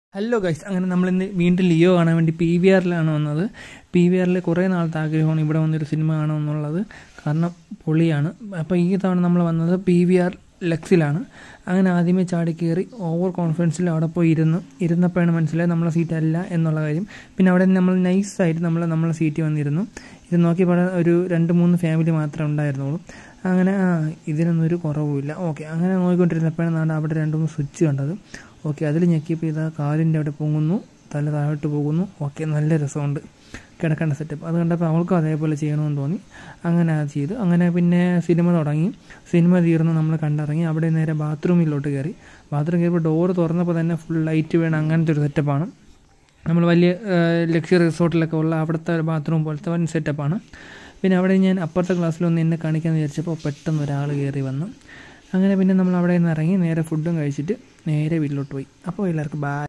hello guys അങ്ങനെ നമ്മളിന്ന് വീണ്ടും ലിയോ കാണാൻ വേണ്ടി പി വി ആറിലാണ് വന്നത് പി വി ആറിൽ കുറേ നാളത്തെ ആഗ്രഹമാണ് ഇവിടെ വന്നൊരു സിനിമ കാണുമെന്നുള്ളത് കാരണം പൊളിയാണ് അപ്പോൾ ഈ തവണ നമ്മൾ വന്നത് പി വി ആർ ലെക്സിലാണ് അങ്ങനെ ആദ്യമേ ചാടി കയറി ഓവർ കോൺഫിഡൻസിൽ അവിടെ പോയി ഇരുന്ന് ഇരുന്നപ്പോഴാണ് മനസ്സിലായത് നമ്മളെ സീറ്റ് അല്ല എന്നുള്ള കാര്യം പിന്നെ അവിടെ നമ്മൾ നൈസായിട്ട് നമ്മൾ നമ്മളെ സീറ്റ് വന്നിരുന്നു ഇത് നോക്കിയപ്പോൾ ഒരു രണ്ട് മൂന്ന് ഫാമിലി മാത്രമേ ഉണ്ടായിരുന്നുള്ളൂ അങ്ങനെ ആ ഇതിനൊന്നും ഒരു കുറവുമില്ല ഓക്കെ അങ്ങനെ നോക്കിക്കൊണ്ടിരുന്നപ്പോഴാണ് അവിടെ രണ്ട് മൂന്ന് സ്വിച്ച് കണ്ടത് ഓക്കെ അതിൽ ഞെക്കിയപ്പോൾ ഇതാ കാലിൻ്റെ അവിടെ പൊങ്ങുന്നു തല താഴോട്ട് പോകുന്നു ഓക്കെ നല്ല രസമുണ്ട് കിടക്കേണ്ട സെറ്റപ്പ് അത് കണ്ടപ്പോൾ അവൾക്കും അതേപോലെ ചെയ്യണമെന്ന് തോന്നി അങ്ങനെ അത് ചെയ്തു അങ്ങനെ പിന്നെ സിനിമ തുടങ്ങി സിനിമ തീർന്ന് നമ്മൾ കണ്ടിറങ്ങി അവിടെ നേരെ ബാത്റൂമിലോട്ട് കയറി ബാത്റൂം കയറിയപ്പോൾ ഡോറ് തുറന്നപ്പോൾ തന്നെ ഫുൾ ലൈറ്റ് വേണം അങ്ങനത്തെ ഒരു സെറ്റപ്പാണ് നമ്മൾ വലിയ ലക്ഷറി റിസോർട്ടിലൊക്കെ ഉള്ള അവിടുത്തെ ബാത്റൂം പോലത്തെ വൻ സെറ്റപ്പാണ് പിന്നെ അവിടെ ഞാൻ അപ്പുറത്തെ ക്ലാസ്സിലൊന്ന് എന്നെ കാണിക്കാമെന്ന് വിചാരിച്ചപ്പോൾ പെട്ടെന്ന് ഒരാൾ കയറി വന്നു അങ്ങനെ പിന്നെ നമ്മൾ അവിടെ നിന്ന് ഇറങ്ങി നേരെ ഫുഡും കഴിച്ചിട്ട് നേരെ വീട്ടിലോട്ട് പോയി അപ്പോൾ എല്ലാവർക്കും ബായ്